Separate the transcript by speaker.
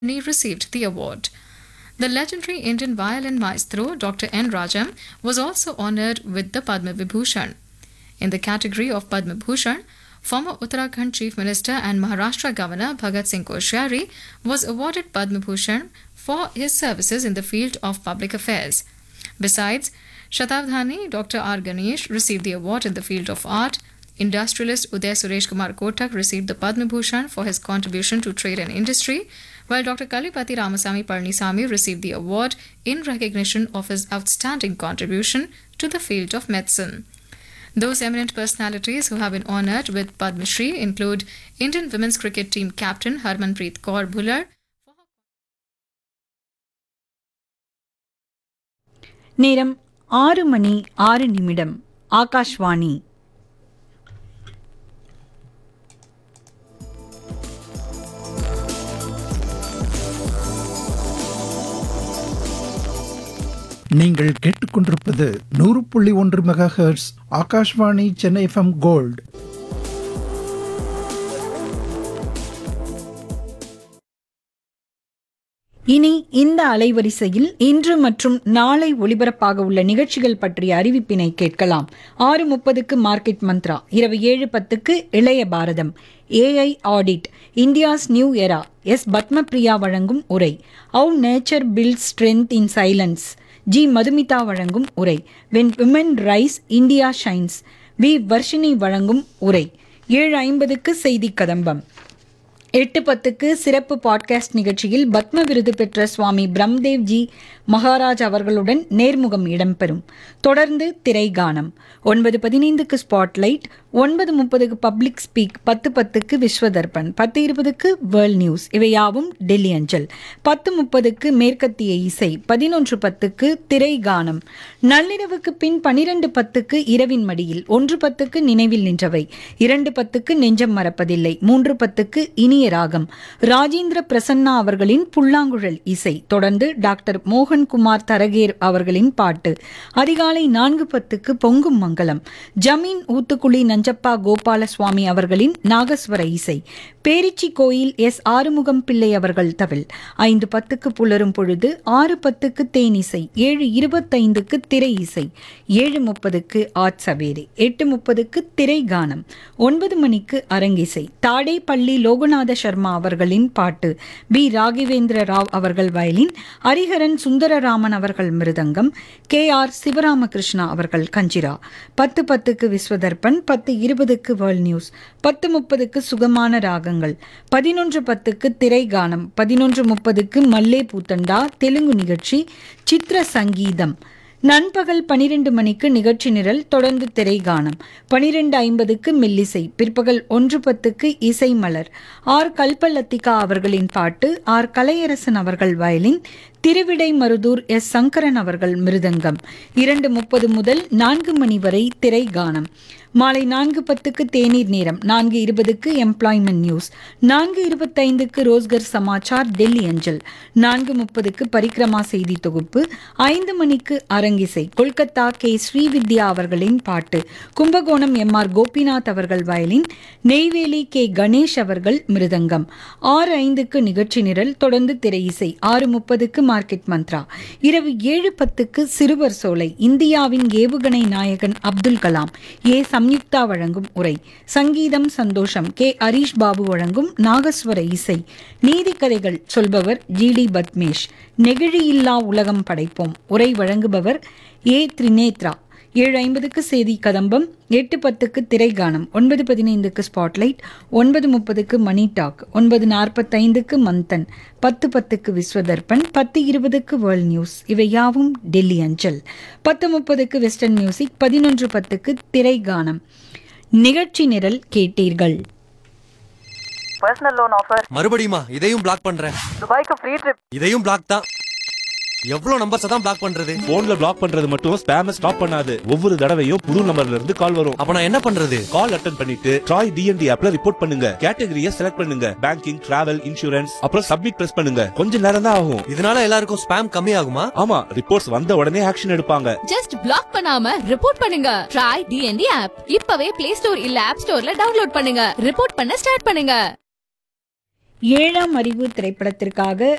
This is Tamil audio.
Speaker 1: He received the award. The legendary Indian violin maestro Dr. N. Rajam was also honored with the Padma Vibhushan. In the category of Padma Bhushan, former Uttarakhand Chief Minister and Maharashtra Governor Bhagat Singh Koshyari was awarded Padma Bhushan for his services in the field of public affairs. Besides, Shatabdhani Dr. R. Ganesh received the award in the field of art. Industrialist Uday Suresh Kumar Kotak received the Padma Bhushan for his contribution to trade and industry, while Dr. Kalipati Ramasamy Parnisamy received the award in recognition of his outstanding contribution to the field of medicine. Those eminent personalities who have been honored with Padma Shri include Indian women's cricket team captain Harmanpreet Kaur Bhullar,
Speaker 2: நேரம் ஆறு மணி ஆறு நிமிடம் ஆகாஷ்வாணி
Speaker 3: நீங்கள் கேட்டுக்கொண்டிருப்பது நூறு புள்ளி ஒன்று megahertz Akashvani Chennai FM gold
Speaker 2: இனி இந்த அலைவரிசையில் இன்று மற்றும் நாளை ஒலிபரப்பாக உள்ள நிகழ்ச்சிகள் பற்றிய அறிவிப்பினை கேட்கலாம் ஆறு முப்பதுக்கு மார்க்கெட் மந்த்ரா இரவு ஏழு பத்துக்கு இளைய பாரதம் AI audit India's new era S Padmapriya வழங்கும் உரை how nature built strength in silence G Madhumitha வழங்கும் உரை when women rise India shines V Varshini வழங்கும் உரை ஏழு ஐம்பதுக்கு செய்தி கதம்பம் எட்டு பத்துக்கு சிறப்பு பாட்காஸ்ட் நிகழ்ச்சியில் பத்ம விருது பெற்ற சுவாமி பிரம்தேவ் ஜி மகாராஜ் அவர்களுடன் நேர்முகம் இடம்பெறும் தொடர்ந்து திரைகானம் ஒன்பது பதினைந்துக்கு ஸ்பாட்லைட் ஒன்பது முப்பதுக்கு பப்ளிக் ஸ்பீக் பத்து பத்துக்கு விஸ்வதர்பன் பத்து இருபதுக்கு வேர்ல்ட் நியூஸ் இவையாவும் டெல்லி அஞ்சல் பத்து முப்பதுக்கு மேற்கத்திய இசை பதினொன்று பத்துக்கு திரைகானம் நள்ளிரவுக்கு பின் பனிரெண்டு பத்துக்கு இரவின் மடியில் ஒன்று பத்துக்கு நினைவில் நின்றவை இரண்டு பத்துக்கு நெஞ்சம் மறப்பதில்லை மூன்று பத்துக்கு இனிய ராகம் ராஜேந்திர பிரசன்னா அவர்களின் புல்லாங்குழல் இசை தொடர்ந்து டாக்டர் மோகன்குமார் தரகேர் அவர்களின் பாட்டு அதிகாலை நான்கு பத்துக்கு பொங்கும் மங்கலம் ஜமீன் ஊத்துக்குழி நஞ்சப்பா கோபாலசுவாமி அவர்களின் நாகஸ்வர இசை பேரிச்சி கோயில் எஸ் ஆறுமுகம் பிள்ளை அவர்கள் தவில் ஐந்து பத்துக்கு புலரும் பொழுது ஆறு பத்துக்கு தேனிசை ஏழு இருபத்தைந்துக்கு திரை இசை ஏழு முப்பதுக்கு ஆட்சவேரி எட்டு முப்பதுக்கு திரை கானம் ஒன்பது மணிக்கு அரங்கிசை தாடேப்பள்ளி லோகநாத சர்மா அவர்களின் பாட்டு பி ராகவேந்திர ராவ் அவர்கள் வயலின் ஹரிஹரன் சுந்தரராமன் அவர்கள் மிருதங்கம் கே ஆர் சிவராமகிருஷ்ணா அவர்கள் கஞ்சிரா பத்து பத்துக்கு விஸ்வதர்பன் பத்து இருபதுக்கு வேர்ல்ட் நியூஸ் பத்து முப்பதுக்கு சுகமான ராகங்கள் பதினொன்று பத்துக்கு திரைகானம் பதினொன்று முப்பதுக்கு மல்லே பூத்தண்டா தெலுங்கு நிகழ்ச்சி சித்திர சங்கீதம் நண்பகல் பனிரெண்டு மணிக்கு நிகழ்ச்சி நிரல் தொடர்ந்து திரைகானம் பனிரெண்டு ஐம்பதுக்கு மெல்லிசை பிற்பகல் ஒன்று பத்துக்கு இசை மலர் ஆர் கல்பலத்திகா அவர்களின் பாட்டு ஆர் கலையரசன் அவர்கள் வயலின் திருவிடை மருதூர் எஸ் சங்கரன் அவர்கள் மிருதங்கம் இரண்டு முப்பது முதல் நான்கு மணி வரை திரைகானம் மாலை நான்கு பத்துக்கு தேநீர் நேரம் நான்கு இருபதுக்கு எம்ப்ளாய்மெண்ட் நியூஸ் நான்கு இருபத்தைந்துக்கு ரோஸ்கர் சமாச்சார் டெல்லி அஞ்சல் நான்கு முப்பதுக்கு பரிக்ரமா செய்தி தொகுப்பு ஐந்து மணிக்கு அரங்கிசை கொல்கத்தா கே ஸ்ரீவித்யா அவர்களின் பாட்டு கும்பகோணம் எம் ஆர் கோபிநாத் அவர்கள் வயலின் நெய்வேலி கே கணேஷ் அவர்கள் மிருதங்கம் ஆறு ஐந்துக்கு நிகழ்ச்சி நிரல் தொடர்ந்து திரை இசை ஆறு முப்பதுக்கு மார்க்கெட் மந்த்ரா இரவு ஏழு பத்துக்கு சிறுவர் சோலை இந்தியாவின் ஏவுகணை நாயகன் அப்துல் கலாம் ஏ சம்யுக்தா வழங்கும் உரை சங்கீதம் சந்தோஷம் கே ஹரீஷ் பாபு வழங்கும் நாகஸ்வர இசை நீதிக்கதைகள் சொல்பவர் ஜி டி பத்மேஷ் நெகிழியில்லா உலகம் படைப்போம் உரை வழங்குபவர் ஏ திரிநேத்ரா ஏழு ஐம்பதுக்கு செய்தி கதம்பம் எட்டு பத்துக்கு திரைகானம் ஒன்பது பதினைந்துக்கு ஸ்பாட்லைட் ஒன்பது முப்பதுக்கு மணி டாக் ஒன்பது நாற்பத்தைந்துக்கு மந்தன் பத்து பத்துக்கு விஸ்வதர்பன் பத்து இருபதுக்கு வேர்ல்ட் நியூஸ் இவை யாவும் டெல்லி அஞ்சல் பத்து முப்பதுக்கு வெஸ்டர்ன் மியூசிக் பதினொன்று பத்துக்கு திரைகானம் நிகழ்ச்சி நிரல் கேட்டீர்கள்
Speaker 4: பர்சனல் லோன் ஆஃபர்
Speaker 5: மறுபடியுமா இதையும் பிளாக் பண்றேன்
Speaker 4: துபாய்க்கு ஃப்ரீ ட்ரிப்
Speaker 5: இதையும் பிளாக் தான் எவ்வளவு நம்பர்ஸ் தான் பிளாக் பண்றது
Speaker 6: போன்ல பிளாக் பண்றது மட்டும் ஸ்பேம ஸ்டாப் பண்ணாது ஒவ்வொரு தடவையும் புது நம்பர்ல இருந்து கால் வரும்
Speaker 5: அப்ப நான் என்ன பண்றது
Speaker 6: கால் அட்டன் பண்ணிட்டு ட்ராய் டிஎன்டி ஆப்ல ரிப்போர்ட் பண்ணுங்க கேட்டகரிய செலக்ட் பண்ணுங்க பேங்கிங் டிராவல் இன்சூரன்ஸ் அப்புறம் சப்மிட் பிரஸ் பண்ணுங்க கொஞ்ச நேரம் தான் ஆகும்
Speaker 5: இதனால எல்லாருக்கும் ஸ்பேம் கம்மி ஆகுமா
Speaker 6: ஆமா ரிப்போர்ட்ஸ் வந்த உடனே ஆக்ஷன் எடுப்பாங்க
Speaker 7: ஜஸ்ட் பிளாக் பண்ணாம ரிப்போர்ட் பண்ணுங்க ட்ரை டிஎன்டி ஆப் இப்பவே பிளே ஸ்டோர் இல்ல ஆப் ஸ்டோர்ல டவுன்லோட் பண்ணுங்க ரிப்போர்ட் பண்ண ஸ்டார்ட் பண்ணுங்க
Speaker 2: ஏழாம் அறிவு திரைப்படத்திற்காக